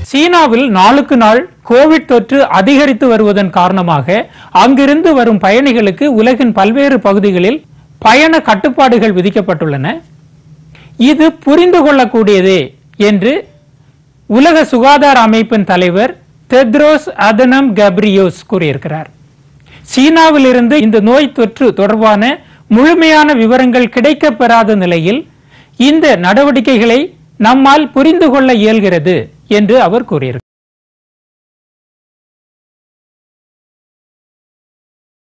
சீனாவில் நாளுக்கு நாள் கோவிட் தொற்று அதிகரித்து வருவதன் காரணமாக அங்கிருந்து வரும் பயணிகளுக்கு உலகின் பல்வேறு பகுதிகளில் பயண கட்டுப்பாடுகள் விதிக்கப்பட்டுள்ளன இது புரிந்து கொள்ளக்கூடியதே என்று உலக சுகாதார அமைப்பின் தலைவர் தெத்ரோஸ் அதனம் கப்ரியோஸ் கூறியிருக்கிறார் சீனாவில் இருந்து இந்த நோய் தொற்று தொடர்பான முழுமையான விவரங்கள் கிடைக்கப்பெறாத நிலையில் இந்த நடவடிக்கைகளை நம்மால் புரிந்து கொள்ள இயல்கிறது என்று அவர் கூறியிருக்கிறார்